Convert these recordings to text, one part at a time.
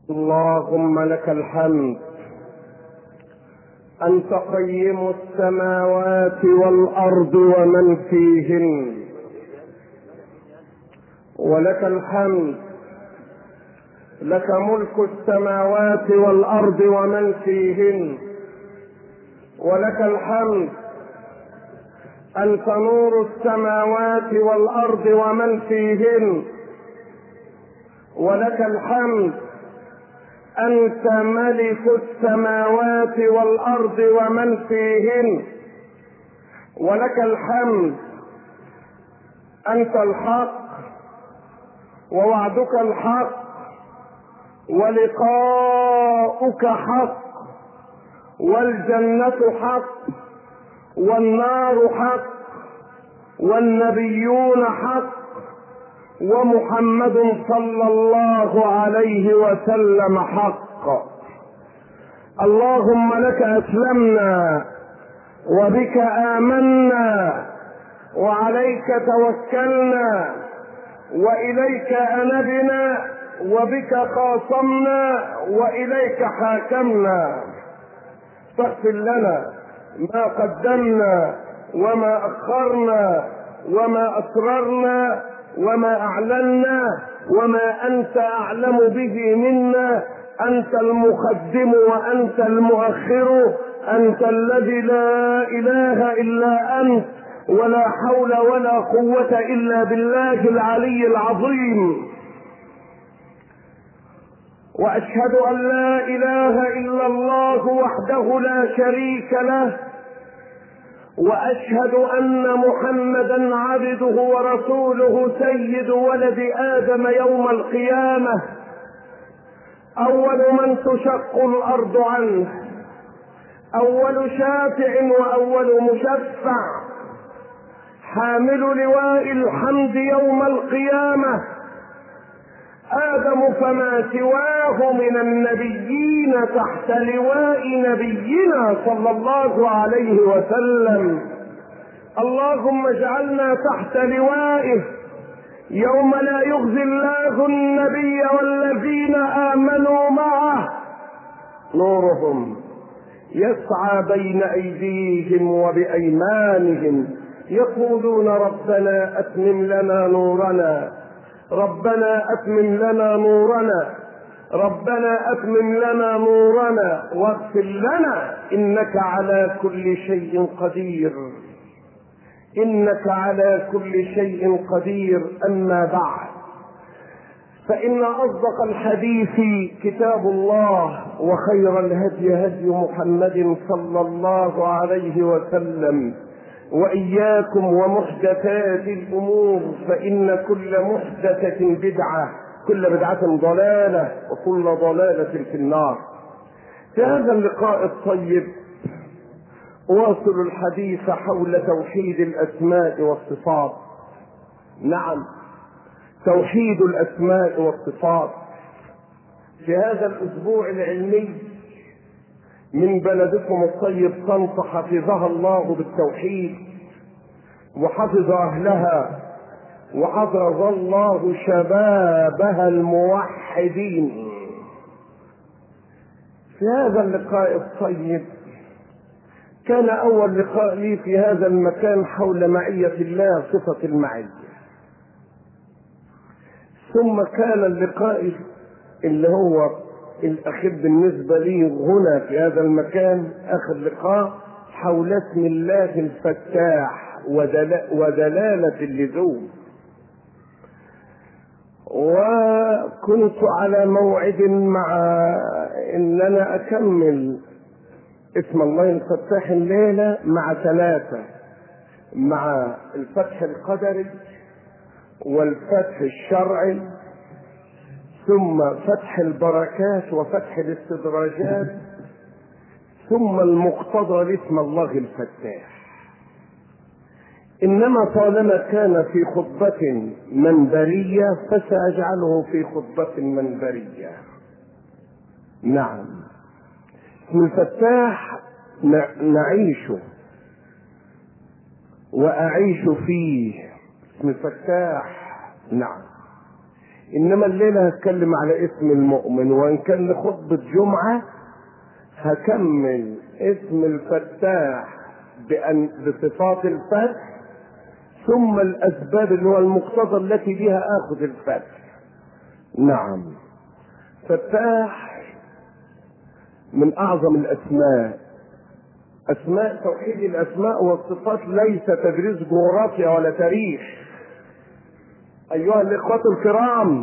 اللهم لك الحمد انت قيم السماوات والارض ومن فيهن ولك الحمد لك ملك السماوات والارض ومن فيهن ولك الحمد انت نور السماوات والارض ومن فيهن ولك الحمد انت ملك السماوات والارض ومن فيهن ولك الحمد انت الحق ووعدك الحق ولقاؤك حق والجنه حق والنار حق والنبيون حق ومحمد صلى الله عليه وسلم حق اللهم لك اسلمنا وبك امنا وعليك توكلنا واليك انبنا وبك خاصمنا واليك حاكمنا فاغفر لنا ما قدمنا وما اخرنا وما اسررنا وما اعلنا وما انت اعلم به منا انت المقدم وانت المؤخر انت الذي لا اله الا انت ولا حول ولا قوه الا بالله العلي العظيم واشهد ان لا اله الا الله وحده لا شريك له واشهد ان محمدا عبده ورسوله سيد ولد ادم يوم القيامه اول من تشق الارض عنه اول شافع واول مشفع حامل لواء الحمد يوم القيامه آدم فما سواه من النبيين تحت لواء نبينا صلى الله عليه وسلم اللهم اجعلنا تحت لوائه يوم لا يخزي الله النبي والذين آمنوا معه نورهم يسعى بين أيديهم وبأيمانهم يقولون ربنا أتمم لنا نورنا ربنا اتمم لنا نورنا ربنا اتمم لنا نورنا واغفر لنا انك على كل شيء قدير انك على كل شيء قدير اما بعد فان اصدق الحديث كتاب الله وخير الهدي هدي محمد صلى الله عليه وسلم واياكم ومحدثات الامور فان كل محدثه بدعه كل بدعه ضلاله وكل ضلاله في النار في هذا اللقاء الطيب اواصل الحديث حول توحيد الاسماء والصفات نعم توحيد الاسماء والصفات في هذا الاسبوع العلمي من بلدكم الطيب طنطا حفظها الله بالتوحيد وحفظ اهلها وحفظ الله شبابها الموحدين في هذا اللقاء الطيب كان اول لقاء لي في هذا المكان حول معيه الله صفه المعيه ثم كان اللقاء اللي هو الاخير بالنسبه لي هنا في هذا المكان اخر لقاء حول اسم الله الفتاح ودلاله اللزوم وكنت على موعد مع ان انا اكمل اسم الله الفتاح الليله مع ثلاثه مع الفتح القدري والفتح الشرعي ثم فتح البركات وفتح الاستدراجات ثم المقتضى لاسم الله الفتاح انما طالما كان في خطبه منبريه فساجعله في خطبه منبريه نعم اسم الفتاح نعيشه واعيش فيه اسم الفتاح نعم انما الليله هتكلم على اسم المؤمن وان كان لخطبه جمعه هكمل اسم الفتاح بأن بصفات الفتح ثم الاسباب اللي هو المقتضى التي بها اخذ الفتح نعم فتاح من اعظم الاسماء اسماء توحيد الاسماء والصفات ليس تدريس جغرافيا ولا تاريخ ايها الاخوه الكرام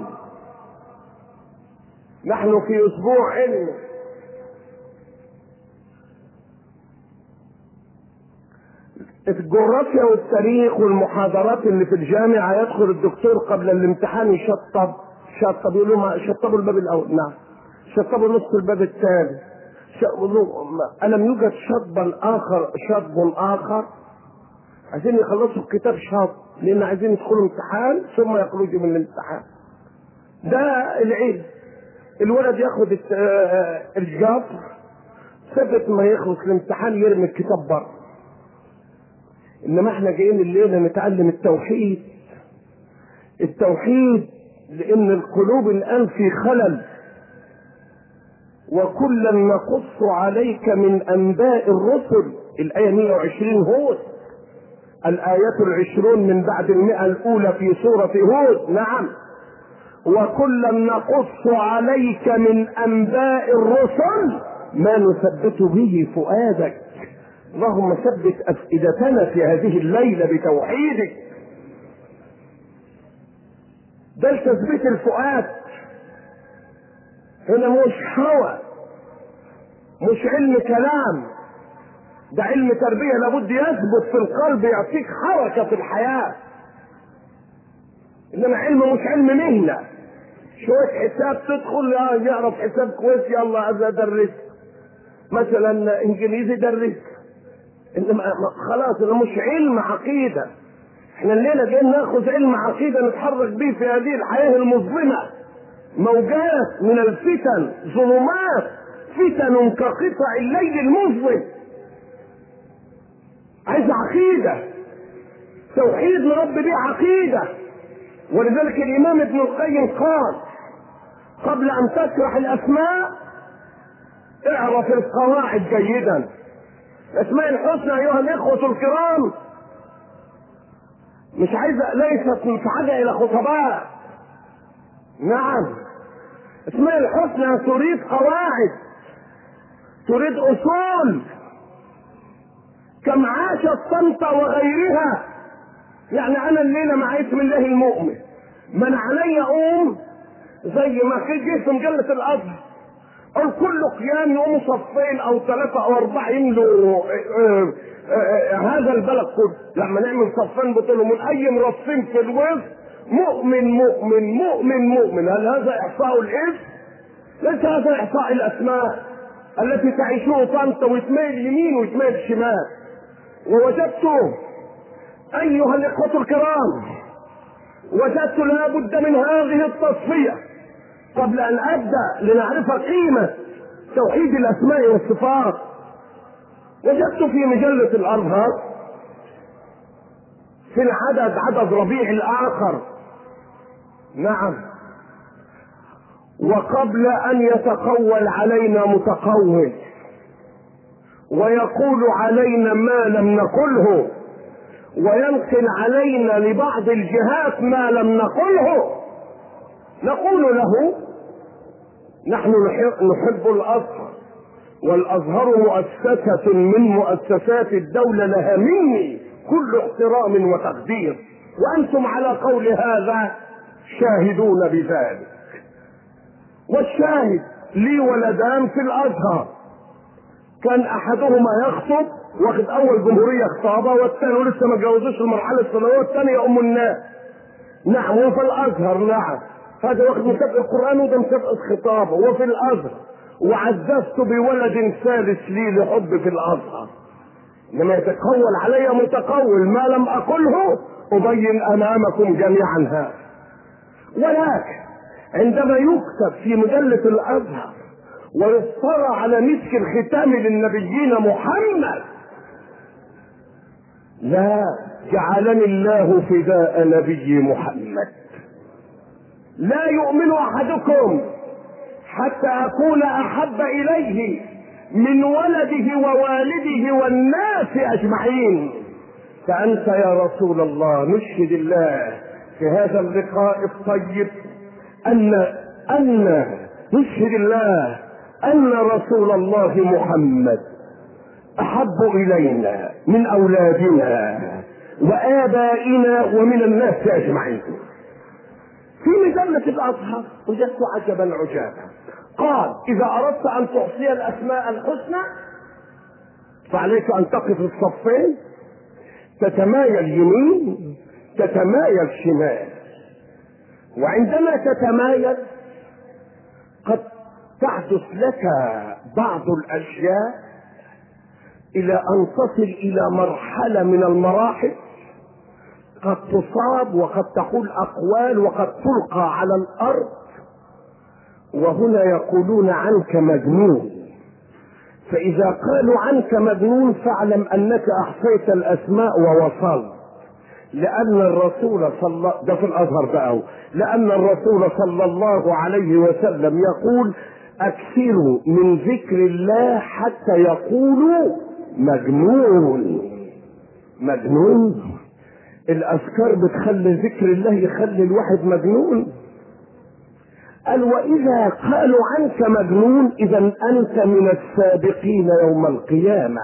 نحن في اسبوع علم الجغرافيا والتاريخ والمحاضرات اللي في الجامعه يدخل الدكتور قبل الامتحان يشطب شطب يقول لهم شطبوا الباب الاول نعم شطبوا نص الباب الثاني ألم يوجد شطبا آخر شطب آخر عايزين يخلصوا الكتاب شط لأن عايزين يدخلوا امتحان ثم يخرجوا من الامتحان ده العلم الولد ياخد الجبر ثبت ما يخلص الامتحان يرمي الكتاب بره انما احنا جايين الليله نتعلم التوحيد التوحيد لان القلوب الان في خلل وكلا نقص عليك من انباء الرسل الايه 120 هود الايات العشرون من بعد المئة الاولى في سورة هود نعم وكلا نقص عليك من انباء الرسل ما نثبت به فؤادك اللهم ثبت افئدتنا في هذه الليله بتوحيدك ده لتثبيت الفؤاد هنا مش هوى مش علم كلام ده علم تربية لابد يثبت في القلب يعطيك حركة في الحياة إنما علم مش علم مهنة شوية حساب تدخل يعرف حساب كويس يلا عايز أدرس مثلا إنجليزي درس إنما خلاص ده مش علم عقيدة احنا الليلة جايين ناخذ علم عقيدة نتحرك به في هذه الحياة المظلمة موجات من الفتن ظلمات فتن كقطع الليل المظلم عايز عقيدة توحيد لرب دي عقيدة ولذلك الإمام ابن القيم قال قبل أن تشرح الأسماء اعرف القواعد جيدا الأسماء الحسنى أيها الإخوة الكرام مش عايزة ليست من حاجة إلى خطباء نعم اسماء الحسنى تريد قواعد تريد اصول كم عاش الصمت وغيرها يعني انا الليله مع اسم الله المؤمن من علي اقوم زي ما في جه في مجله الازهر او كل قيام يقوموا صفين او ثلاثه او اربعه يملوا هذا البلد كله لما نعمل صفين بطوله من اي مرصين في الوسط مؤمن مؤمن مؤمن مؤمن هل هذا احصاء الاسم؟ ليس هذا احصاء الاسماء التي تعيشه طنط ويتميل يمين ويتميل شمال ووجدت ايها الاخوه الكرام وجدت لا بد من هذه التصفيه قبل ان ابدا لنعرف قيمه توحيد الاسماء والصفات وجدت في مجله الازهر في العدد عدد ربيع الاخر نعم وقبل ان يتقول علينا متقول ويقول علينا ما لم نقله وينقل علينا لبعض الجهات ما لم نقله نقول له نحن نحب الازهر والازهر مؤسسه من مؤسسات الدوله لها مني كل احترام وتقدير وانتم على قول هذا شاهدون بذلك والشاهد لي ولدان في الازهر كان احدهما يخطب واخد اول جمهوريه خطابه والثاني لسه ما جوزوش المرحله الثانويه والثاني ام الناس نعم وفي الازهر نعم هذا واخد مسابقه القران وده مسابقه خطابه وفي الازهر وعززت بولد ثالث لي لحب في الازهر لما يتقول علي متقول ما لم اقله ابين امامكم جميعا هذا ولكن عندما يكتب في مجلة الازهر ويصطرى على مسك الختام للنبيين محمد لا جعلني الله فداء نبي محمد لا يؤمن احدكم حتى اكون احب اليه من ولده ووالده والناس اجمعين فانت يا رسول الله نشهد الله في هذا اللقاء الطيب ان ان نشهد الله ان رسول الله محمد احب الينا من اولادنا وابائنا ومن الناس اجمعين في مجلة الأزهر وجدت عجبا عجابا قال إذا أردت أن تحصي الأسماء الحسنى فعليك أن تقف الصفين تتمايل يمين تتمايل شمال وعندما تتمايل قد تحدث لك بعض الأشياء إلى أن تصل إلى مرحلة من المراحل قد تصاب وقد تقول اقوال وقد تلقى على الارض وهنا يقولون عنك مجنون فاذا قالوا عنك مجنون فاعلم انك احصيت الاسماء ووصلت لان الرسول صلى ده في الازهر بقى لان الرسول صلى الله عليه وسلم يقول اكثروا من ذكر الله حتى يقولوا مجنون مجنون الاذكار بتخلي ذكر الله يخلي الواحد مجنون قال واذا قالوا عنك مجنون اذا انت من السابقين يوم القيامه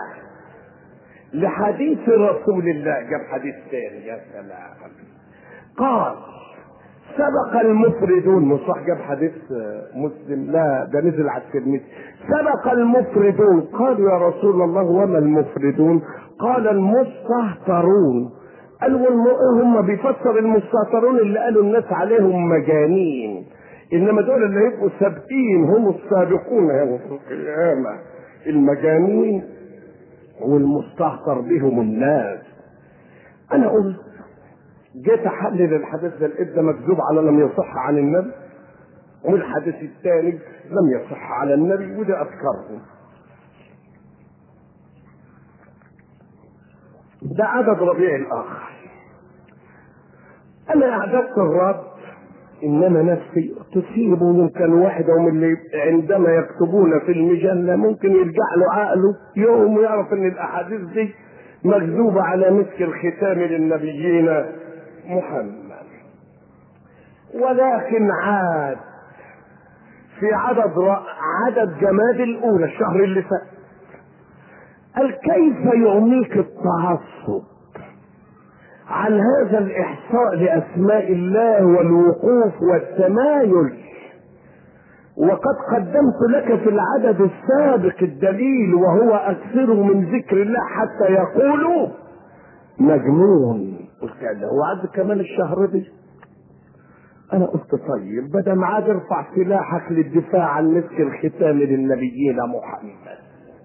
لحديث رسول الله جاب حديث ثاني يا سلام قال سبق المفردون مش صح جاب حديث مسلم لا ده نزل على الترمذي سبق المفردون قالوا يا رسول الله وما المفردون قال المستهترون قالوا هم بيفسر المستهترون اللي قالوا الناس عليهم مجانين انما دول اللي هيبقوا سابقين هم السابقون يوم القيامه المجانين والمستهتر بهم الناس انا قلت جيت احلل الحديث ده لقيت ده مكذوب على لم يصح عن النبي والحديث الثاني لم يصح على النبي وده اذكرهم ده عدد ربيع الاخر انا اعددت الرب انما نفسي تصيب ممكن واحدة من اللي عندما يكتبون في المجلة ممكن يرجع له عقله يوم ويعرف ان الاحاديث دي مكذوبة على مسك الختام للنبيين محمد ولكن عاد في عدد ر... عدد جماد الاولى الشهر اللي فات قال كيف يعميك التعصب عن هذا الاحصاء لاسماء الله والوقوف والتمايل وقد قدمت لك في العدد السابق الدليل وهو اكثر من ذكر الله حتى يقولوا مجنون قلت له هو عد كمان الشهر دي انا قلت طيب بدل ما عاد ارفع سلاحك للدفاع عن مسك الختام للنبيين محمد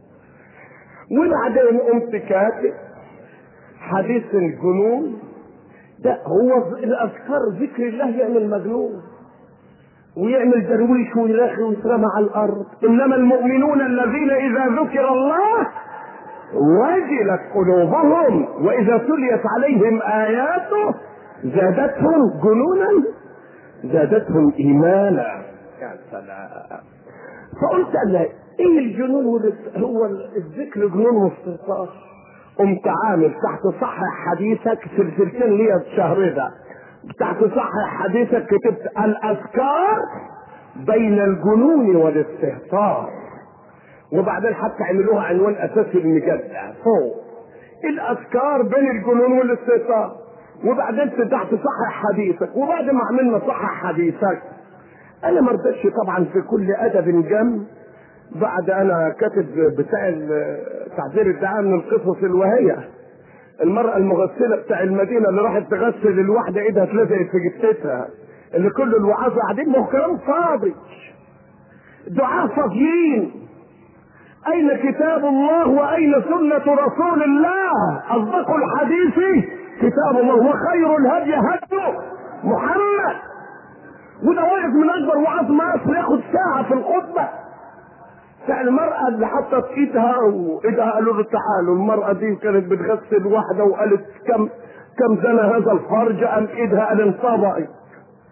وبعدين قمت كاتب حديث الجنون ده هو الاذكار ذكر الله يعمل مجنون ويعمل درويش ويلاخي ويترمى على الارض انما المؤمنون الذين اذا ذكر الله وجلت قلوبهم واذا تليت عليهم اياته زادتهم جنونا زادتهم ايمانا يا سلام فقلت انا ايه الجنون هو الذكر جنون واستهتار قمت عامل تحت صحح حديثك سلسلتين ليا الشهر ده تحت صحح حديثك كتبت الاذكار بين الجنون والاستهتار وبعدين حتى عملوها عنوان اساسي للمجله فوق الاذكار بين الجنون والاستهتار وبعدين تحت صحح حديثك وبعد ما عملنا صحح حديثك انا ما رضيتش طبعا في كل ادب جم بعد انا كاتب بتاع تعبير الدعاء من القصص الوهيه المرأة المغسلة بتاع المدينة اللي راحت تغسل الواحدة ايدها اتلزقت في جثتها اللي كل الوعاظ قاعدين ما هو كلام فاضي دعاء فاضيين أين كتاب الله وأين سنة رسول الله أصدق الحديث كتاب الله وخير الهدي هدي محمد وده واقف من أكبر وعاظ مصر ياخد ساعة في الخطبة بتاع المرأة اللي حطت ايدها وايدها قالوا له تعالوا المرأة دي كانت بتغسل واحدة وقالت كم كم زنى هذا الفرج قام ايدها قال انطبقت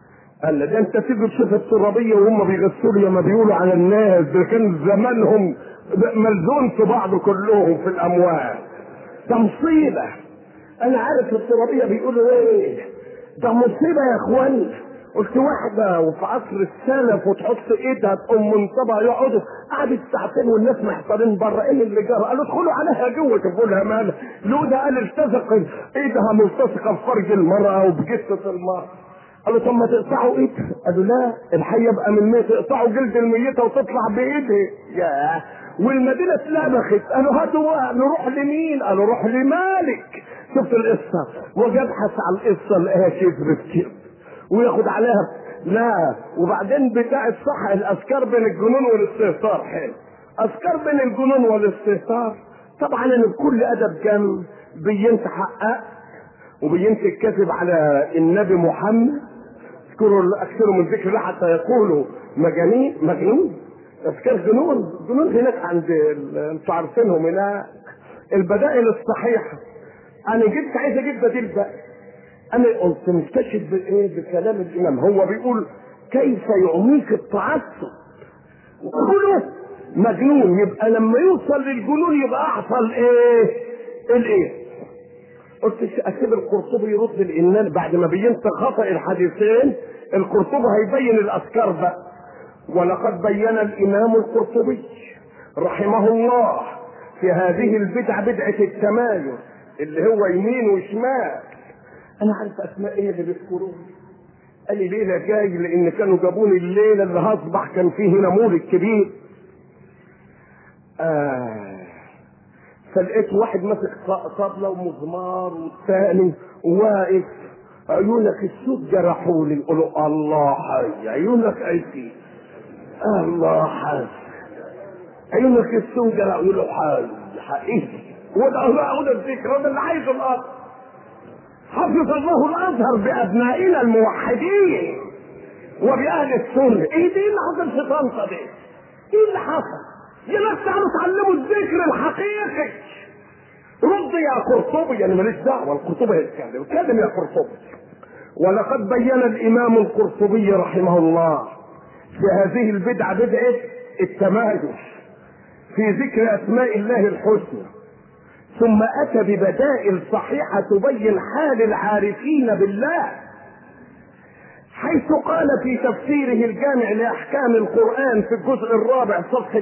قال له ده انت تيجي تشوف الترابيه وهم بيغسلوا يا ما بيقولوا على الناس ده كان زمانهم ملزون في بعض كلهم في الاموال ده مصيبه انا عارف الترابيه بيقولوا ايه ده مصيبه يا اخوان قلت واحدة وفي عصر السلف وتحط ايدها تقوم منطبع يقعدوا قعدت ساعتين والناس محتارين بره ايه اللي جرى؟ قالوا ادخلوا عليها جوه شوفوا لها مالها لو ده قال التصق ايدها ملتصقه في فرج المرأة وبجثة المرأة قالوا طب ما تقطعوا ايدها قالوا لا الحي يبقى من ميت اقطعوا جلد الميتة وتطلع بايدها يا والمدينة اتلبخت قالوا هاتوا نروح لمين قالوا روح لمالك شفت القصة وجبحث على القصة لقاها كذبت كذب وياخد عليها لا وبعدين بتاع الصح الاذكار بين الجنون والاستهتار حلو اذكار بين الجنون والاستهتار طبعا انا بكل ادب كان بينت حقق وبينت الكذب على النبي محمد اذكروا اكثروا من ذكر الله حتى يقولوا مجانين مجنون اذكار جنون جنون هناك عند انتوا عارفينهم هناك البدائل الصحيحه انا جبت عايز اجيب بديل بقى انا قلت مستشهد بايه بكلام الامام هو بيقول كيف يعميك التعصب كله مجنون يبقى لما يوصل للجنون يبقى احصل ايه الايه قلت اسيب القرطبي يرد الانان بعد ما بينت خطا الحديثين القرطبي هيبين الاذكار بقى ولقد بين الامام القرطبي رحمه الله في هذه البدعه بدعه التمايز اللي هو يمين وشمال انا عارف اسماء ايه اللي بيذكروها قال لي ليله جاي لان كانوا جابوني الليله اللي هصبح كان فيه هنا مولد كبير آه فلقيت واحد ماسك طبلة ومزمار والثاني واقف عيونك السود جرحوا لي يقولوا الله حي عيونك ايتي الله حي عيونك السود جرحوا يقولوا حي حقيقي وده الله وده الذكر وده اللي عايزه الارض حفظ الله الازهر بابنائنا الموحدين وباهل السنه ايه دي اللي حصل في طنطا دي؟ ايه اللي حصل؟ يا ناس تعالوا اتعلموا الذكر الحقيقي رد يا قرطبي انا ماليش دعوه القرطبي هيتكلم اتكلم يا قرطبي ولقد بين الامام القرطبي رحمه الله في هذه البدعه بدعه التمايز في ذكر اسماء الله الحسنى ثم اتى ببدائل صحيحه تبين حال العارفين بالله حيث قال في تفسيره الجامع لاحكام القران في الجزء الرابع صفحه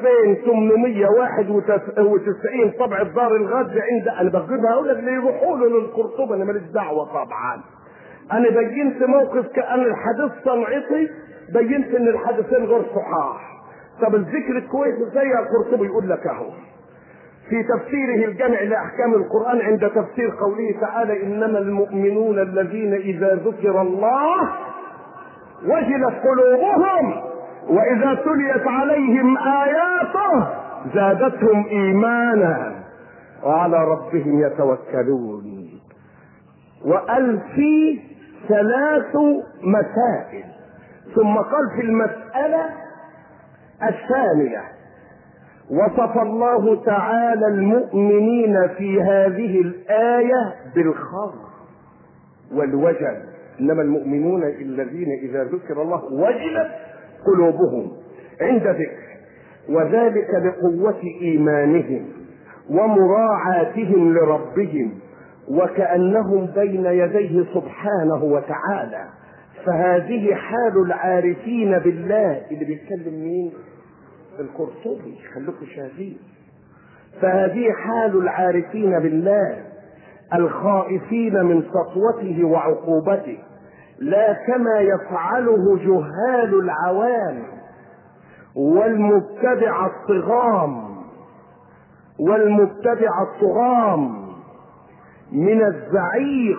2891 طبع الدار الغد عند انا بجيبها اقول لك اللي يروحوا له للقرطبه انا ماليش دعوه طبعا انا بينت موقف كان الحديث صنعتي بينت ان الحديثين غير صحاح طب الذكر الكويس زي القرطبي يقول لك اهو في تفسيره الجمع لاحكام القران عند تفسير قوله تعالى انما المؤمنون الذين اذا ذكر الله وجلت قلوبهم واذا تليت عليهم اياته زادتهم ايمانا وعلى ربهم يتوكلون وقال في ثلاث مسائل ثم قال في المساله الثانيه وصف الله تعالى المؤمنين في هذه الآية بالخوف والوجل إنما المؤمنون الذين إذا ذكر الله وجلت قلوبهم عند ذكر وذلك لقوة إيمانهم ومراعاتهم لربهم وكأنهم بين يديه سبحانه وتعالى فهذه حال العارفين بالله اللي بيتكلم مين؟ القرطبي خليكم شاهدين فهذه حال العارفين بالله الخائفين من سطوته وعقوبته لا كما يفعله جهال العوام والمبتدع الصغام والمبتدع الصغام من الزعيق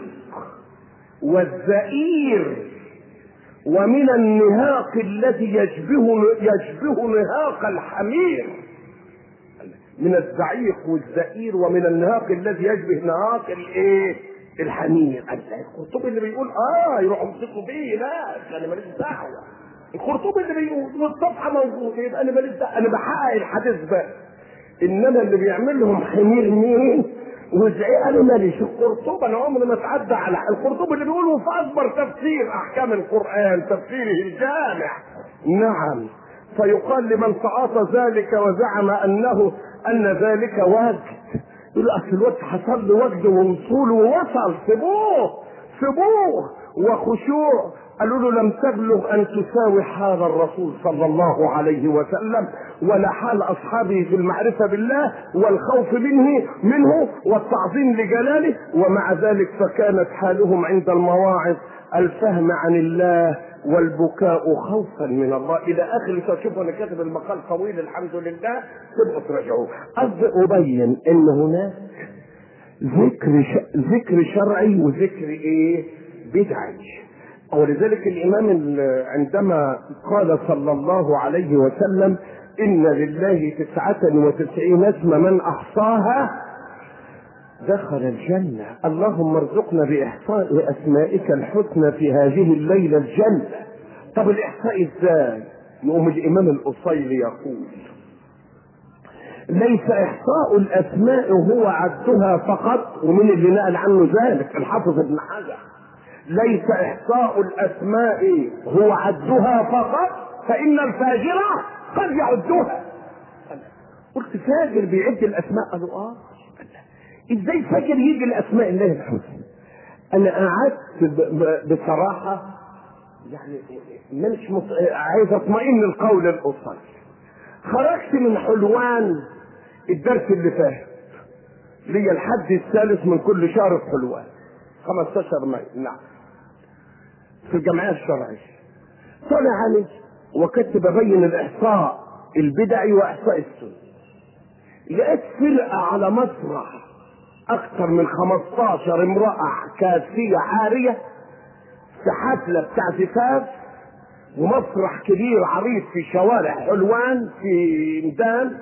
والزئير ومن النهاق الذي يشبه يشبه نهاق الحمير من الزعيق والزئير ومن النهاق الذي يشبه نهاق الايه الحمير القرطبي اللي بيقول اه يروحوا يمسكوا بيه لا انا ماليش دعوه القرطبي اللي بيقول والصفحه موجوده يبقى انا ماليش دعوه انا بحقق الحديث بقى انما اللي بيعمل لهم حمير مين وزعي قالوا ماليش القرطوب انا عمري ما اتعدى على القرطوب اللي بيقولوا في اكبر تفسير احكام القران تفسيره الجامع نعم فيقال لمن تعاطى ذلك وزعم انه ان ذلك وجد يقول اصل الوقت حصل له وجد ووصول ووصل سيبوه سيبوه وخشوع قالوا له لم تبلغ ان تساوي حال الرسول صلى الله عليه وسلم ولا حال اصحابه في المعرفه بالله والخوف منه منه والتعظيم لجلاله ومع ذلك فكانت حالهم عند المواعظ الفهم عن الله والبكاء خوفا من الله الى اخر فشوفوا انا كاتب المقال طويل الحمد لله تبقوا تراجعوه قصدي ابين ان هناك ذكر ش... ذكر شرعي وذكر ايه بدعي ولذلك الامام عندما قال صلى الله عليه وسلم ان لله تسعة وتسعين اسم من احصاها دخل الجنة اللهم ارزقنا بإحصاء أسمائك الحسنى في هذه الليلة الجنة طب الإحصاء إزاي يقوم الإمام الأصيلي يقول ليس إحصاء الأسماء هو عدها فقط ومن اللي نقل عنه ذلك الحافظ ابن حجر ليس إحصاء الأسماء هو عدها فقط فإن الفاجرة قد يعدها قلت فاجر بيعد الأسماء قالوا آه ازاي فاكر يجي الاسماء الله الحسنى انا قعدت بصراحه يعني مش مط... عايز اطمئن القول القصير خرجت من حلوان الدرس اللي فات ليا الحد الثالث من كل شهر في حلوان 15 مايو نعم في الجمعيه الشرعيه طلع علي وكنت ببين الاحصاء البدعي واحصاء السنه لقيت فرقه على مسرح اكثر من 15 امرأة كاسية عارية في حفلة بتاع زفاف ومسرح كبير عريض في شوارع حلوان في ميدان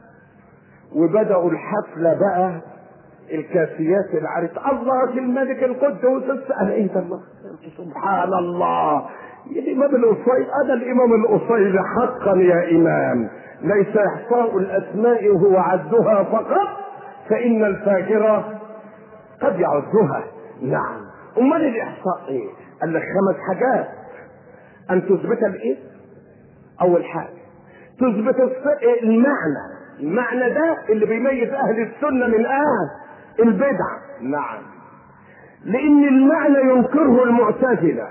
وبدأوا الحفلة بقى الكاسيات العريض الله الملك القدوس السأل ايه ده الله سبحان الله الامام الاصيل انا الامام الاصيل حقا يا امام ليس احصاء الاسماء هو عدها فقط فإن الفاجرة قد يعدها نعم أمال الإحصاء إيه؟ قال لك خمس حاجات أن تثبت الإيه؟ أول حاجة تثبت المعنى المعنى ده اللي بيميز أهل السنة من أهل البدع نعم لأن المعنى ينكره المعتزلة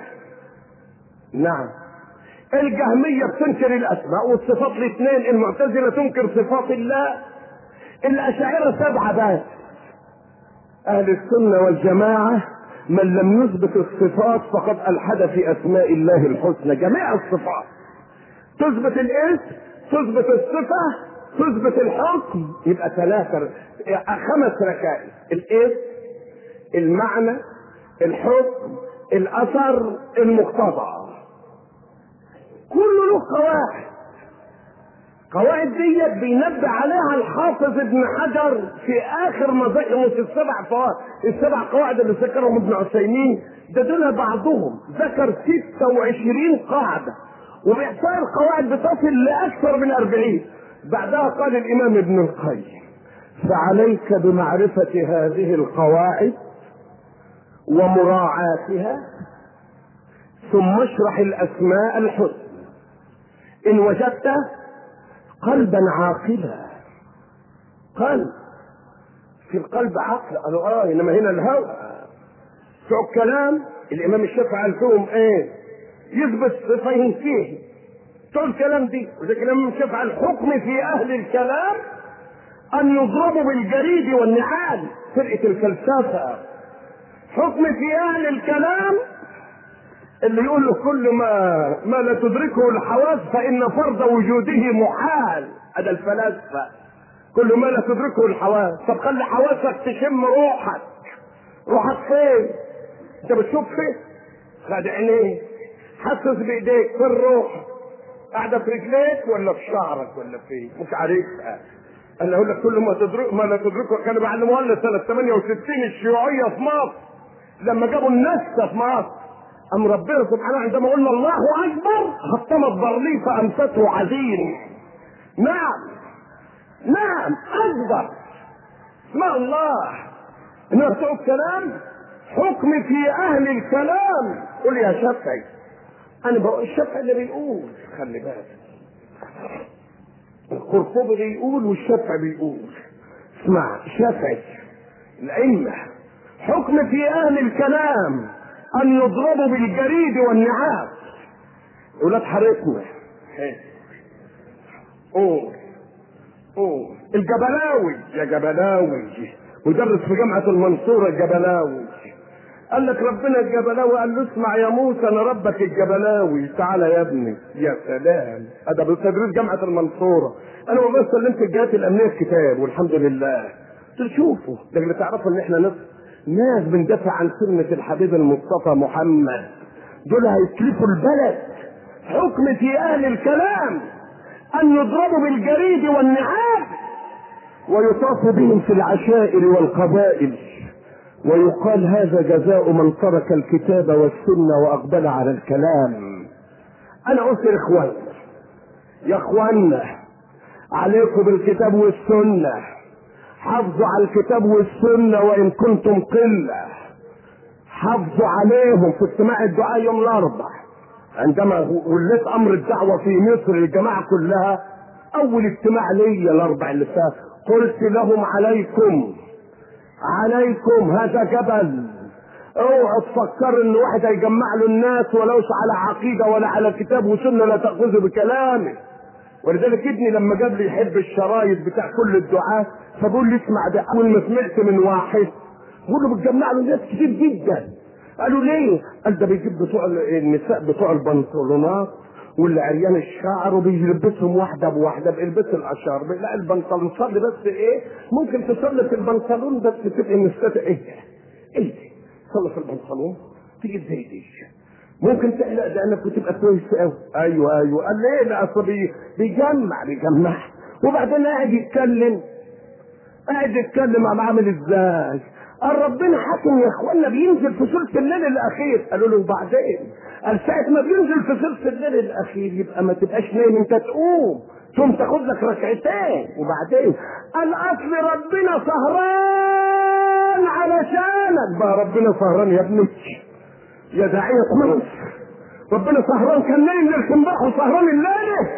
نعم الجهمية بتنكر الأسماء والصفات الاثنين المعتزلة تنكر صفات الله الأشاعرة سبعة بس أهل السنة والجماعة من لم يثبت الصفات فقد ألحد في أسماء الله الحسنى جميع الصفات تثبت الاسم تثبت الصفة تثبت الحكم يبقى ثلاثة خمس ركائز الاسم المعنى الحكم الأثر المقتضى كله له قواعد قواعد ديت بينبه عليها الحافظ ابن حجر في اخر مذاهب في السبع قواعد السبع قواعد اللي ذكرهم ابن عثيمين ده دول بعضهم ذكر 26 قاعده وبإحصاء القواعد بتصل لاكثر من 40 بعدها قال الامام ابن القيم فعليك بمعرفه هذه القواعد ومراعاتها ثم اشرح الاسماء الحسنى ان وجدت قلبا عاقلا قلب في القلب عقل قالوا اه انما هنا الهوى بتوع الكلام الامام الشافعي قال فيهم ايه يثبت صفين فيه بتوع الكلام دي وذلك الامام الشافعي الحكم في اهل الكلام ان يضربوا بالجريد والنعال فرقه الفلسفه حكم في اهل الكلام اللي يقول له كل ما ما لا تدركه الحواس فان فرض وجوده محال هذا الفلاسفه كل ما لا تدركه الحواس طب خلي حواسك تشم روحك روحك فين انت بتشوف فين خد عينيك حسس بايديك في الروح قاعده في رجليك ولا في شعرك ولا فين مش عارفها انا اقول لك كل ما تدرك ما لا تدركه كانوا بيعلموها لنا سنه 68 الشيوعيه في مصر لما جابوا النسة في مصر أم ربنا سبحانه عندما قلنا الله أكبر حطم الضرلي فأمسته عزيم نعم نعم أكبر اسمع الله انما بتوع الكلام حكم في اهل الكلام قول يا شافعي انا بقول الشافعي اللي بيقول خلي بالك القرطبي بيقول والشافعي بيقول اسمع الشافعي الأئمة حكم في أهل الكلام أن يضربوا بالجريد والنعاس ولاد حارتنا قول قول الجبلاوي يا جبلاوي مدرس في جامعة المنصورة الجبلاوي قال لك ربنا الجبلاوي قال له اسمع يا موسى انا ربك الجبلاوي تعالى يا ابني يا سلام هذا بتدريس جامعه المنصوره انا والله سلمت الجهات الامنيه الكتاب والحمد لله قلت له شوفوا ده اللي تعرفوا ان احنا ناس ناس بندافع عن سنه الحبيب المصطفى محمد دول هيتلفوا البلد حكم في اهل الكلام ان يضربوا بالجريد والنعاب ويطاف بهم في العشائر والقبائل ويقال هذا جزاء من ترك الكتاب والسنة وأقبل على الكلام أنا قلت يا إخوان يا إخوانا عليكم بالكتاب والسنة حافظوا على الكتاب والسنة وإن كنتم قلة حافظوا عليهم في اجتماع الدعاء يوم الأربع عندما وليت أمر الدعوة في مصر للجماعة كلها أول اجتماع ليا الأربع اللي فات قلت لهم عليكم عليكم هذا جبل اوعوا تفكروا ان واحد هيجمع له الناس ولوش على عقيده ولا على كتاب وسنه لا تاخذوا بكلامه ولذلك ابني لما جاب لي يحب الشرايط بتاع كل الدعاة فبقول لي اسمع ده اول ما سمعت من واحد بقول له بتجمع له ناس كتير جدا قالوا ليه؟ قال ده بيجيب بتوع النساء بتوع البنطلونات واللي عريان الشعر وبيلبسهم واحده بواحده بيلبس الاشار لا البنطلون صلي بس ايه ممكن تصلي في البنطلون بس تبقى مستتر ايه ايه صلي في البنطلون تيجي زي دي ممكن تقلق ده انك بتبقى كويس قوي ايوه ايوه قال ليه لا اصل بي- بيجمع بيجمع وبعدين قاعد يتكلم قاعد يتكلم عم عامل ازاي قال ربنا حاكم يا اخوانا بينزل في ثلث الليل الاخير قالوا له وبعدين قال ساعة ما بينزل في ثلث الليل الاخير يبقى ما تبقاش نايم انت تقوم ثم تاخد لك ركعتين وبعدين قال اصل ربنا سهران علشانك بقى ربنا سهران يا ابني يا داعية مصر ربنا سهران كان نايم ليلة امبارح وسهران الليلة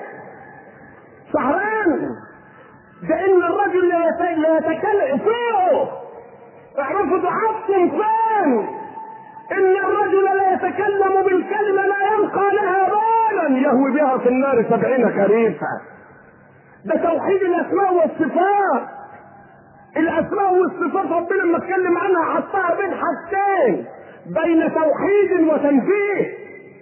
سهران ده ان الرجل لا يت- لا يتكلم فوقه اعرفوا ضعفتم فين ان الرجل لا يتكلم بالكلمة لا يلقى لها بالا يهوي بها في النار سبعين خريفا ده توحيد الاسماء والصفات الاسماء والصفات ربنا لما اتكلم عنها حطها بين حاجتين بين توحيد وتنزيه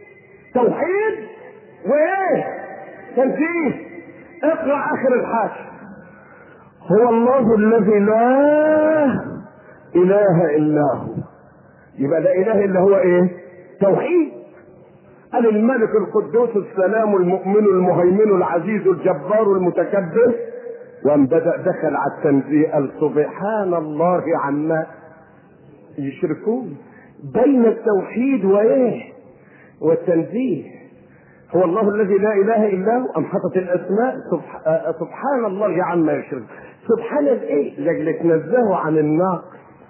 توحيد وايه تنزيه اقرا اخر الحاشيه هو الله الذي لا اله الا هو يبقى لا اله الا هو ايه توحيد قال الملك القدوس السلام المؤمن المهيمن العزيز الجبار المتكبر وان بدا دخل على التنزيه قال سبحان الله عما يشركون بين التوحيد وايه والتنزيه هو الله الذي لا اله الا هو ام حطت الاسماء سبح... آه، سبحان الله عما يشرك سبحان الايه لاجل تنزهه عن الناقص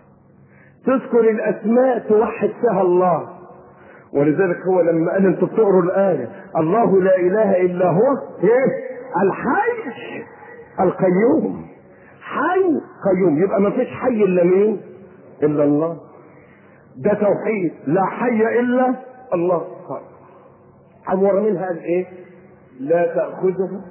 تذكر الاسماء توحد فيها الله ولذلك هو لما قال انتوا بتقروا الايه الله لا اله الا هو ايه الحي القيوم حي قيوم يبقى ما فيش حي الا مين الا الله ده توحيد لا حي الا الله قال عبر منها قال ايه لا تاخذه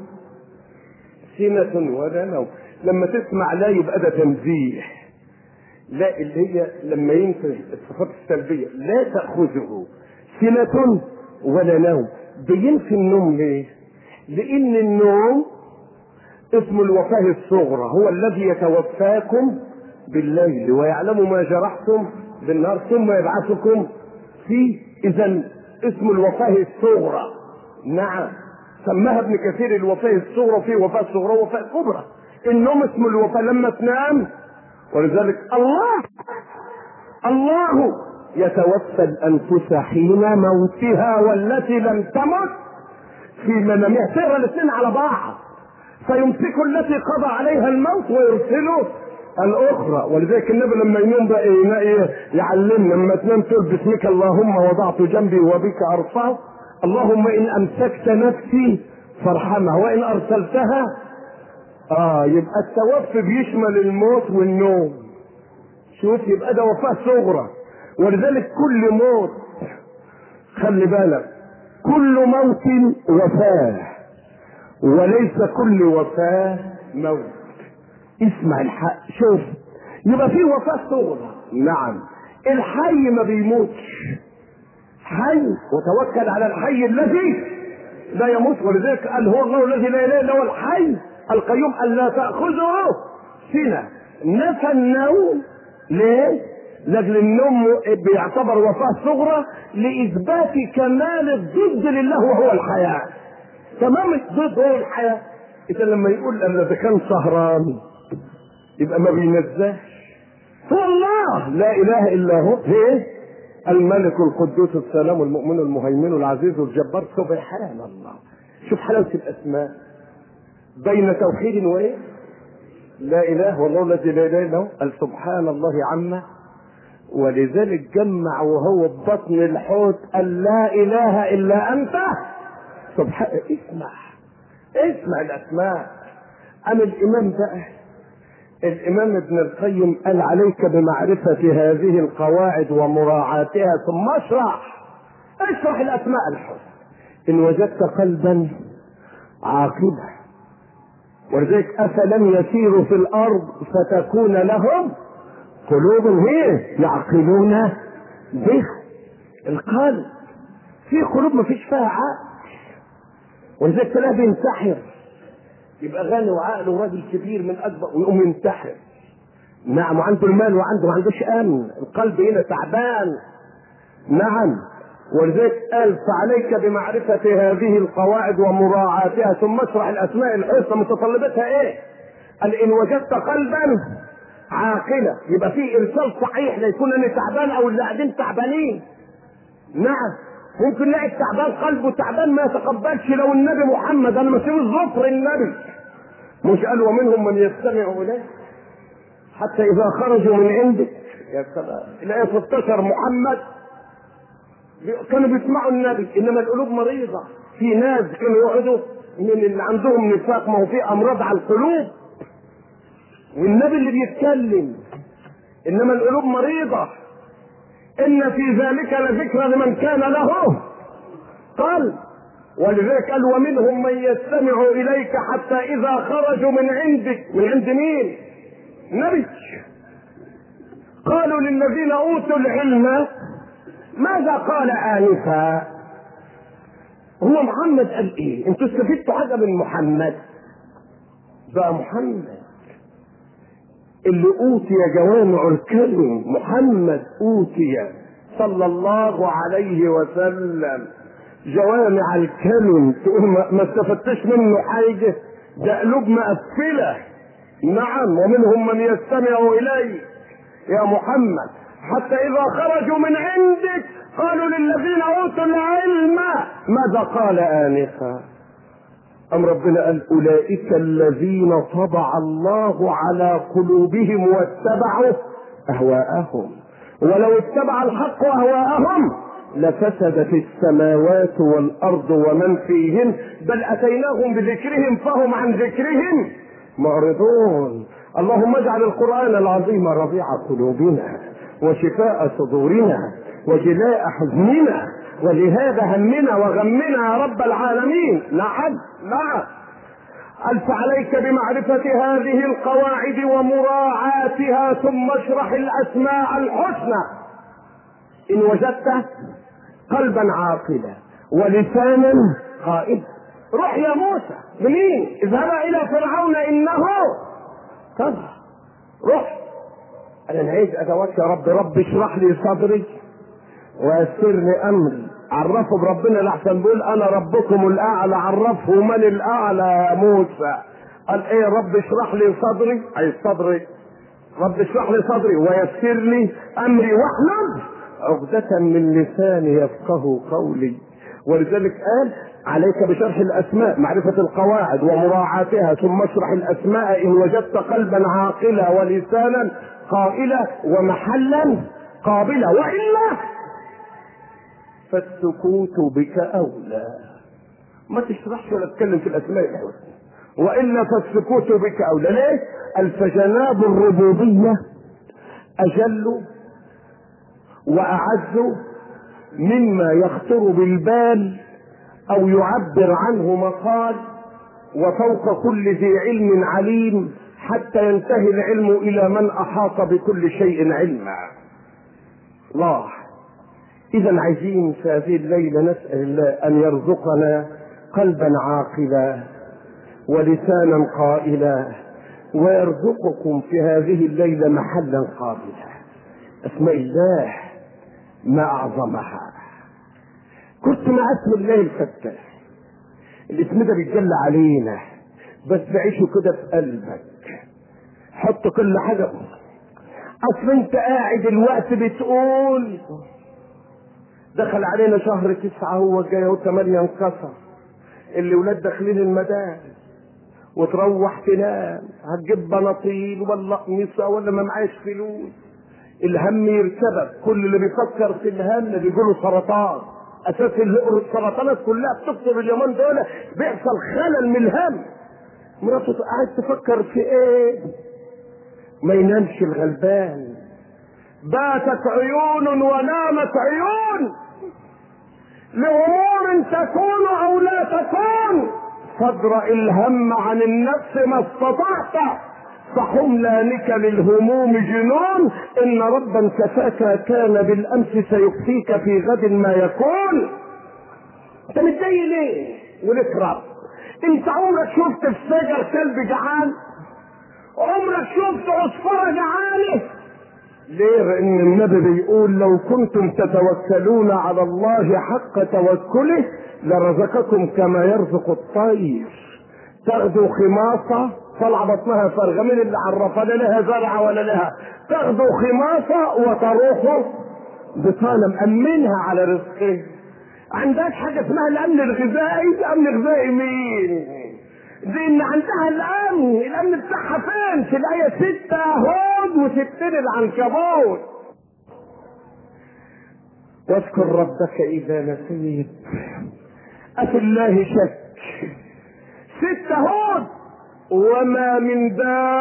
سنة ولا نوم لما تسمع لا يبقى ده تنزيه لا اللي هي لما ينفي الصفات السلبية لا تأخذه سنة ولا نوم بينفي النوم ليه؟ لأن النوم اسم الوفاة الصغرى هو الذي يتوفاكم بالليل ويعلم ما جرحتم بالنهار ثم يبعثكم فيه إذا اسم الوفاة الصغرى نعم سماها ابن كثير الوفاة الصغرى في وفاة صغرى ووفاة كبرى النوم اسم الوفاة لما تنام ولذلك الله الله يتوفى الانفس حين موتها والتي لم تمت في منامها تقرا الاثنين على بعض فيمسك التي قضى عليها الموت ويرسله الاخرى ولذلك النبي لما ينام بقى ينا- يعلمنا لما تنام تقول باسمك اللهم وضعت جنبي وبك ارفعه اللهم ان امسكت نفسي فارحمها وان ارسلتها اه يبقى التوفي بيشمل الموت والنوم شوف يبقى ده وفاه صغرى ولذلك كل موت خلي بالك كل موت وفاه وليس كل وفاه موت اسمع الحق شوف يبقى في وفاه صغرى نعم الحي ما بيموتش حي وتوكل على الحي الذي لا يموت ولذلك قال هو الله الذي لا اله الا هو الحي القيوم ان لا تاخذه سنه نفى النوم ليه؟ لاجل النوم بيعتبر وفاه صغرى لاثبات كمال الضد لله وهو الحياه تمام الضد هو الحياه اذا لما يقول انا ده كان سهران يبقى ما بينزهش هو الله لا اله الا هو ايه الملك القدوس السلام المؤمن المهيمن العزيز الجبار سبحان الله شوف حلاوه الاسماء بين توحيد وايه لا اله والله الذي لا اله الا هو قال سبحان الله عما ولذلك جمع وهو ببطن الحوت قال لا اله الا انت سبحان اسمع اسمع الاسماء اما الامام بقى الامام ابن القيم قال عليك بمعرفة هذه القواعد ومراعاتها ثم اشرح اشرح الاسماء الحسنى ان وجدت قلبا عاقبا ولذلك افلم يسيروا في الارض فتكون لهم قلوب هي يعقلون به القلب في قلوب ما فيش فيها عقل ولذلك تلاقيه بينتحر يبقى غني وعقله راجل كبير من اكبر ويقوم ينتحر نعم وعنده المال وعنده ما عندوش امن القلب هنا تعبان نعم ولذلك قال فعليك بمعرفة هذه القواعد ومراعاتها ثم اشرح الأسماء الحسنى متطلباتها إيه؟ قال إن وجدت قلبا عاقلا يبقى في إرسال صحيح لا يكون أنا تعبان أو اللي قاعدين تعبانين نعم ممكن نلاقي التعبان قلبه تعبان ما يتقبلش لو النبي محمد انا مسيب الظفر النبي مش قال ومنهم من يستمع اليه حتى اذا خرجوا من عندك يا سلام الايه 16 محمد كانوا بيسمعوا النبي انما القلوب مريضه في ناس كانوا يقعدوا من اللي عندهم نفاق ما هو في امراض على القلوب والنبي اللي بيتكلم انما القلوب مريضه ان في ذلك لذكرى لمن كان له قلب ولذلك قال ومنهم من يستمع اليك حتى اذا خرجوا من عندك من عند مين نبي قالوا للذين اوتوا العلم ماذا قال انفا هو محمد قال ايه انتوا استفدتوا حاجه من محمد بقى محمد اللي اوتي جوامع الكلم محمد اوتي صلى الله عليه وسلم جوامع الكلم تقول ما ما استفدتش منه حاجه ده قلوب مقفله نعم ومنهم من يستمع اليك يا محمد حتى اذا خرجوا من عندك قالوا للذين اوتوا العلم ماذا قال انفا أم ربنا قال أولئك الذين طبع الله على قلوبهم واتبعوا أهواءهم ولو اتبع الحق أهواءهم لفسدت السماوات والأرض ومن فيهن بل أتيناهم بذكرهم فهم عن ذكرهم معرضون اللهم اجعل القرآن العظيم ربيع قلوبنا وشفاء صدورنا وجلاء حزننا ولهذا همنا وغمنا يا رب العالمين نعم نعم ألف عليك بمعرفة هذه القواعد ومراعاتها ثم اشرح الأسماء الحسنى إن وجدت قلبا عاقلا ولسانا قائدا روح يا موسى منين اذهبا إلى فرعون إنه طبعا روح أنا عايز أتوكل يا رب رب اشرح لي صدري ويسر لي امري عرفه بربنا لحسن بيقول انا ربكم الاعلى عرفه من الاعلى يا موسى قال ايه رب اشرح لي صدري اي صدري رب اشرح لي صدري ويسر لي امري واحلل عقدة من لساني يفقه قولي ولذلك قال عليك بشرح الاسماء معرفة القواعد ومراعاتها ثم اشرح الاسماء ان وجدت قلبا عاقلا ولسانا قائلا ومحلا قابلا والا فالسكوت بك اولى ما تشرحش ولا تتكلم في الاسماء الحسنى والا فالسكوت بك اولى ليه؟ الفجناب الربوبيه اجل واعز مما يخطر بالبال او يعبر عنه مقال وفوق كل ذي علم عليم حتى ينتهي العلم الى من احاط بكل شيء علما الله اذا عايزين في هذه الليله نسال الله ان يرزقنا قلبا عاقلا ولسانا قائلا ويرزقكم في هذه الليله محلا قابلا اسماء الله ما اعظمها كنت مع اسم الله الفتاح الاسم ده بيتجلى علينا بس عيشه كده في قلبك حط كل حاجه اصل انت قاعد الوقت بتقول دخل علينا شهر تسعة هو جاي اهو ثمانية انكسر اللي ولاد داخلين المدارس وتروح تنام هتجيب بناطيل ولا قميصة ولا ما معاش فلوس الهم يركبك كل اللي بيفكر في الهم بيجيله سرطان اساس السرطانات كلها بتكتب اليومين دول بيحصل خلل من الهم مراته قاعد تفكر في ايه ما ينامش الغلبان باتت عيون ونامت عيون لأمور تكون أو لا تكون فادرأ الهم عن النفس ما استطعت فحملانك للهموم جنون إن ربا كفاك كان بالأمس سيكفيك في غد ما يكون أنت متضايق ليه؟ ولك رب أنت عمرك شفت في شجر كلب جعان؟ عمرك شفت عصفورة جعانة؟ ليه؟ لأن النبي بيقول لو كنتم تتوكلون على الله حق توكله لرزقكم كما يرزق الطير تغدو خماصة طلع بطنها فرغة من اللي عرفها لا لها زرع ولا لها تغدو خماصة وتروح بطانة مأمنها على رزقه عندك حاجة اسمها الأمن الغذائي الأمن الغذائي مين؟ دي ان عندها الامن الامن بتاعها فين في الايه ستة هود وستين العنكبوت واذكر ربك اذا نسيت افي الله شك ستة هود وما من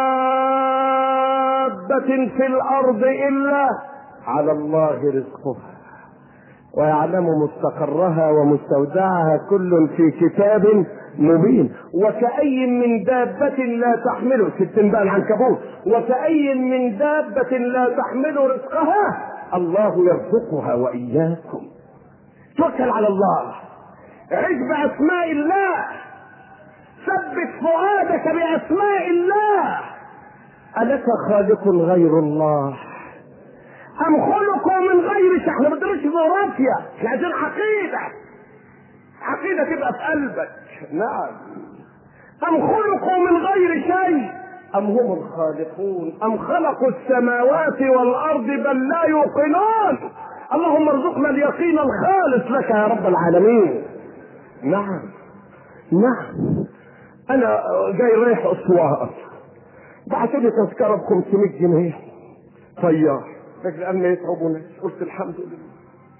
دابة في الارض الا على الله رزقها ويعلم مستقرها ومستودعها كل في كتاب مبين وكأي من دابة لا تحمل ستين بقى العنكبوت وكأي من دابة لا تحمل رزقها الله يرزقها وإياكم توكل على الله عش بأسماء الله ثبت فؤادك بأسماء الله ألك خالق غير الله أم خلقوا من غير شيء احنا ما بندرسش جغرافيا احنا عايزين عقيدة عقيدة تبقى في قلبك نعم أم خلقوا من غير شيء أم هم الخالقون أم خلقوا السماوات والأرض بل لا يوقنون اللهم ارزقنا اليقين الخالص لك يا رب العالمين نعم نعم أنا جاي رايح أسوان بعتوا لي تذكرة ب 500 جنيه طيار لكن الآن ما يتعبوناش قلت الحمد لله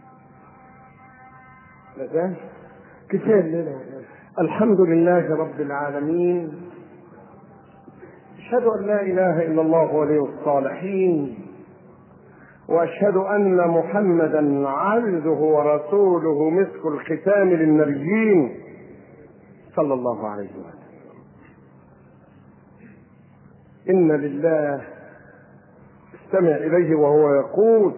لا ده كفاية لنا الحمد لله رب العالمين أشهد أن لا إله إلا الله ولي الصالحين وأشهد أن محمدا عبده ورسوله مسك الختام للنبيين صلى الله عليه وسلم إن لله استمع إليه وهو يقول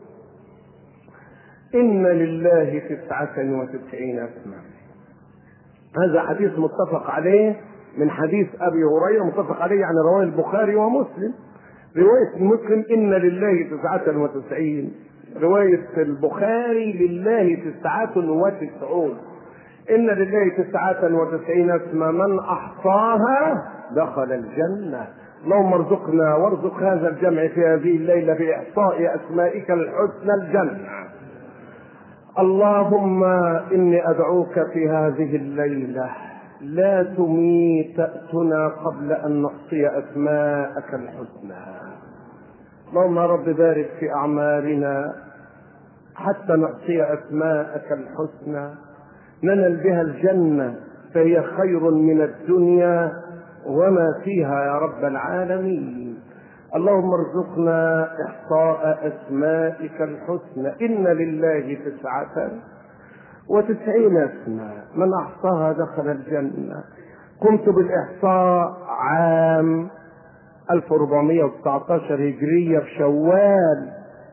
إن لله تسعة وتسعين اسما هذا حديث متفق عليه من حديث أبي هريرة متفق عليه يعني رواه البخاري ومسلم رواية مسلم إن لله تسعة وتسعين رواية البخاري لله تسعة وتسعون إن لله تسعة وتسعين اسما من أحصاها دخل الجنة اللهم ارزقنا وارزق هذا الجمع في هذه الليلة بإحصاء أسمائك الحسنى الجنة اللهم اني ادعوك في هذه الليله لا تميتنا قبل ان نحصي اسماءك الحسنى اللهم رب بارك في اعمالنا حتى نحصي اسماءك الحسنى ننل بها الجنه فهي خير من الدنيا وما فيها يا رب العالمين اللهم ارزقنا احصاء اسمائك الحسنى ان لله تسعه وتسعين اسما من احصاها دخل الجنه قمت بالاحصاء عام 1419 هجريه في شوال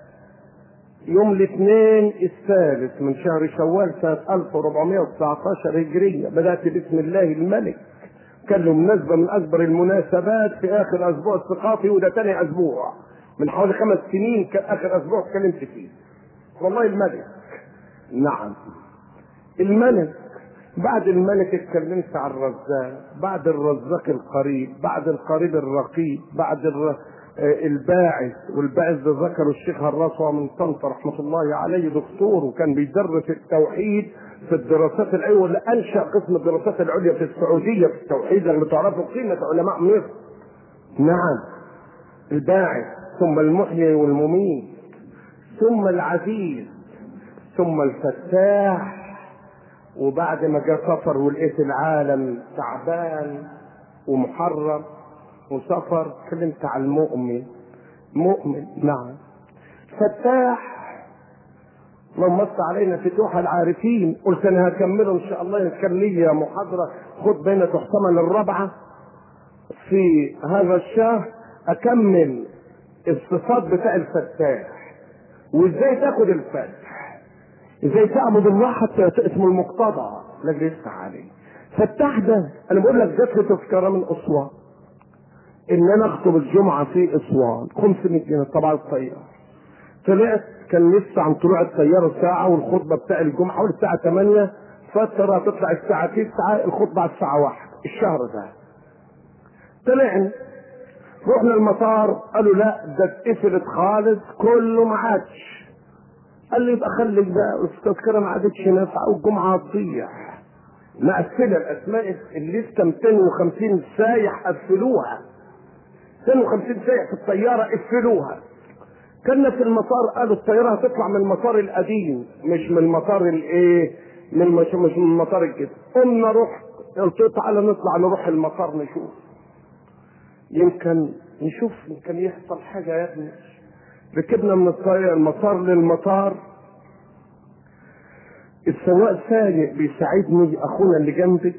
يوم الاثنين الثالث من شهر شوال سنة 1419 هجرية بدأت باسم الله الملك كان له مناسبة من أكبر المناسبات في آخر أسبوع الثقافي وده تاني أسبوع من حوالي خمس سنين كان آخر أسبوع اتكلمت فيه والله الملك نعم الملك بعد الملك اتكلمت عن الرزاق بعد الرزاق القريب بعد القريب الرقيب بعد الر... الباعث والباعث ده ذكره الشيخ هراس من طنطا رحمه الله عليه دكتور وكان بيدرس التوحيد في الدراسات العليا واللي انشا قسم الدراسات العليا في السعوديه في التوحيد لما تعرفوا قيمه علماء مصر. نعم الباعث ثم المحيي والمميت ثم العزيز ثم الفتاح وبعد ما جاء سفر ولقيت العالم تعبان ومحرم وسفر اتكلمت عن المؤمن مؤمن نعم فتاح اللهم مص علينا فتوح العارفين قلت انا هكمله ان شاء الله كان لي محاضره خد بين تحتمل الرابعه في هذا الشهر اكمل الصفات بتاع الفتاح وازاي تاخد الفتح ازاي تعبد الله حتى اسمه المقتضى لاجل يفتح عليه فتاح ده انا بقول لك جات لي تذكره من اسوان ان انا اخطب الجمعه في اسوان 500 جنيه طبعا الطياره طلعت كان لسه عن طلوع الطياره ساعه والخطبه بتاع الجمعه حوالي الساعه 8 فتره تطلع الساعه 9 الخطبه على الساعه 1 الشهر ده طلعنا رحنا المطار قالوا لا ده اتقفلت خالص كله ما عادش قال لي يبقى خليك بقى التذكره ما عادتش نافعه والجمعه هتضيع مقفله الاسماء اللي لسه 250 سايح قفلوها 250 سايح في الطياره قفلوها كنا في المطار قالوا الطياره هتطلع من المطار القديم مش من المطار الايه من مش, مش من المطار الجديد قمنا رحت قلت له تعالى نطلع نروح المطار نشوف يمكن نشوف يمكن يحصل حاجه يا ابني ركبنا من الطياره المطار للمطار السواق سايق بيساعدني اخونا اللي جنبي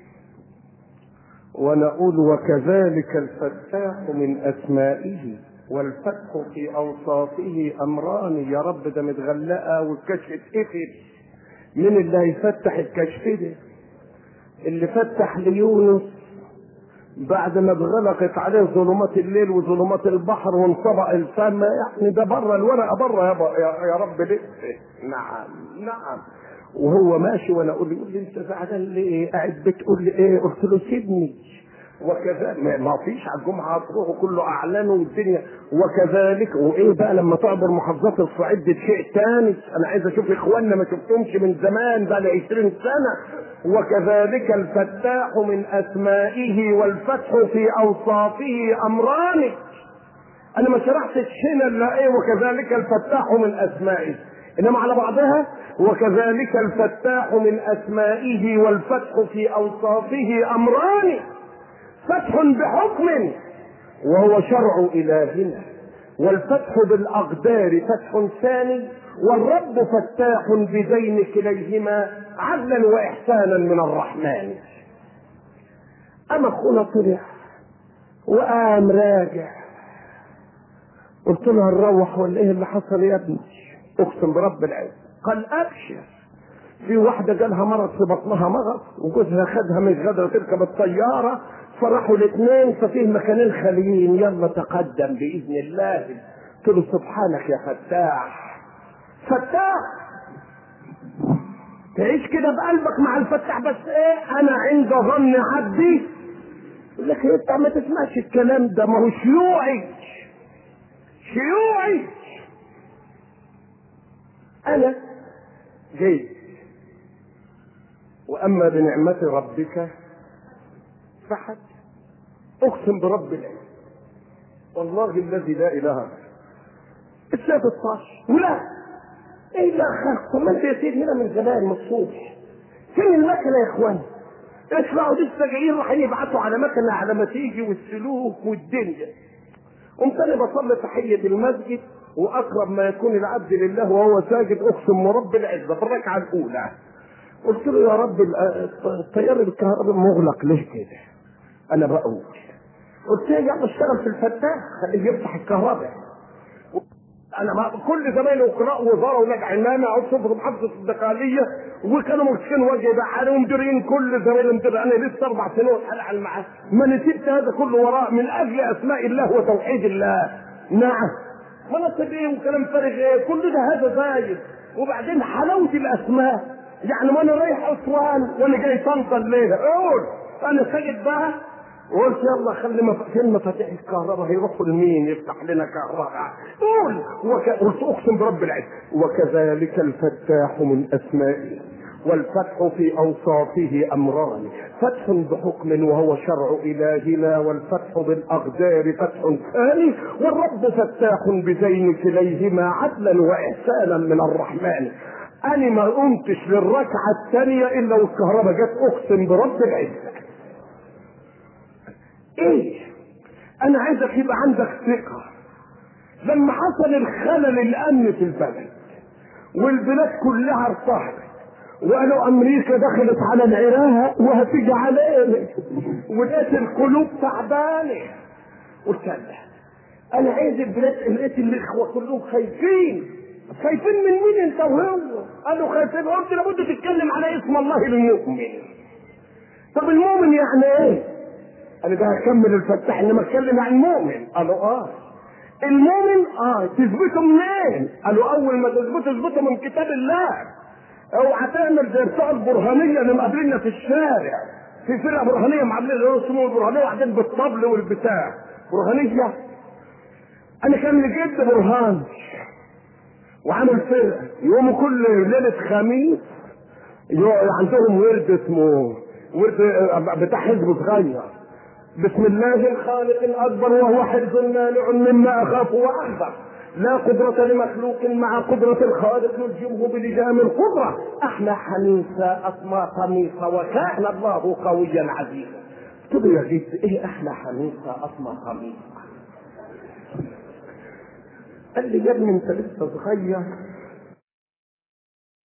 ونقول وكذلك الفتاح من اسمائه والفتح في اوصافه امران يا رب ده متغلقه والكشف اتقفل مين اللي هيفتح الكشف ده اللي فتح ليونس بعد ما اتغلقت عليه ظلمات الليل وظلمات البحر وانطبق الفم يعني ده بره الورقه بره يا, يا رب لسه نعم نعم وهو ماشي وانا اقول له يقول لي انت زعلان ليه؟ قاعد بتقول لي ايه؟ قلت له سيبني وكذلك ما فيش على الجمعه هتروحوا كله اعلان والدنيا وكذلك وايه بقى لما تعبر محافظات الصعيد دي شيء تاني انا عايز اشوف اخواننا ما شفتهمش من زمان بقى لي 20 سنه وكذلك الفتاح من اسمائه والفتح في اوصافه امران انا ما شرحتش هنا الا ايه وكذلك الفتاح من اسمائه انما على بعضها وكذلك الفتاح من اسمائه والفتح في اوصافه امران فتح بحكم وهو شرع الهنا والفتح بالاقدار فتح ثاني والرب فتاح ببين كليهما عدلا واحسانا من الرحمن اما اخونا طلع وقام راجع قلت له هنروح ولا ايه اللي حصل يا ابني اقسم برب العز قال ابشر في واحده جالها مرض في بطنها مغص وجوزها خدها من غدره تركب الطياره فراحوا الاثنين ففيه مكانين خاليين يلا تقدم باذن الله قلت له سبحانك يا فتاح فتاح تعيش كده بقلبك مع الفتاح بس ايه انا عند ظن عبدي يقول لك انت ما تسمعش الكلام ده ما هو شيوعي شيوعي انا جيد واما بنعمه ربك فحد اقسم برب العزه والله الذي لا اله غيره الساعه 16 ولا ايه اللي اخركم ما انت يا سيدي هنا من زمان من الصبح فين المكنه يا اخوان اسمعوا لسه جايين راح يبعتوا على مكنه على ما تيجي والسلوك والدنيا قمت انا بصلي تحيه المسجد واقرب ما يكون العبد لله وهو ساجد اقسم ورب العزه في الركعه الاولى قلت له يا رب التيار الكهرباء مغلق ليه كده؟ انا بقول قلت له يا اشتغل في الفتاح خليه يفتح الكهرباء انا ما كل زمايلي وقراء وزاره ونجع امامي اقعد شوف محافظه الدقاليه وكانوا ماسكين وجهي بقى ومديرين كل زمايلي مدير انا لسه اربع سنين على معاه ما نسيت هذا كله وراء من اجل اسماء الله وتوحيد الله نعم مناصب ايه وكلام فارغ ايه كل ده هذا زايد وبعدين حلاوه الاسماء يعني وانا رايح اسوان وانا جاي طنطا ليه قول انا ساجد بقى وقلت يلا خلي مف... فين مفاتيح الكهرباء هيروحوا لمين يفتح لنا كهرباء قول وك... قلت اقسم برب العزه وكذلك الفتاح من اسمائه والفتح في اوصافه امران فتح بحكم وهو شرع الهنا والفتح بالاقدار فتح ثاني والرب فتاح بزين كليهما عدلا واحسانا من الرحمن انا ما قمتش للركعه الثانيه الا والكهرباء جت اقسم برب العزه ايه انا عايزك يبقى عندك ثقة لما حصل الخلل الامن في البلد والبلاد كلها ارتحت وقالوا امريكا دخلت على العراق وهتيجي علينا ولقيت القلوب تعبانه قلت لا انا عايز البلاد لقيت الاخوه كلهم خايفين خايفين من مين انت وهو قالوا خايفين قلت لابد تتكلم على اسم الله المؤمن طب المؤمن يعني ايه انا ده هكمل الفتاح انما اتكلم عن المؤمن قالوا اه المؤمن اه تثبته منين قالوا اول ما تثبته تثبته من كتاب الله اوعى تعمل زي بتوع البرهانيه اللي مقابلنا في الشارع في فرقه برهانيه معاملين اسمه البرهانيه وقاعدين بالطبل والبتاع برهانيه انا كان لي جد برهان وعامل فرقه يوم كل ليله خميس عندهم ورد اسمه ورد بتاع حزب صغير بسم الله الخالق الاكبر وهو حرز مانع مما اخاف واحذر لا قدرة لمخلوق مع قدرة الخالق يلجمه بلجام القدرة أحلى حنيسة أطمى قميصة وكان الله قويا عزيزا قلت له يا جيت إيه أحلى حنيسة أطمى قميصة قال لي يا ابني أنت لسه صغير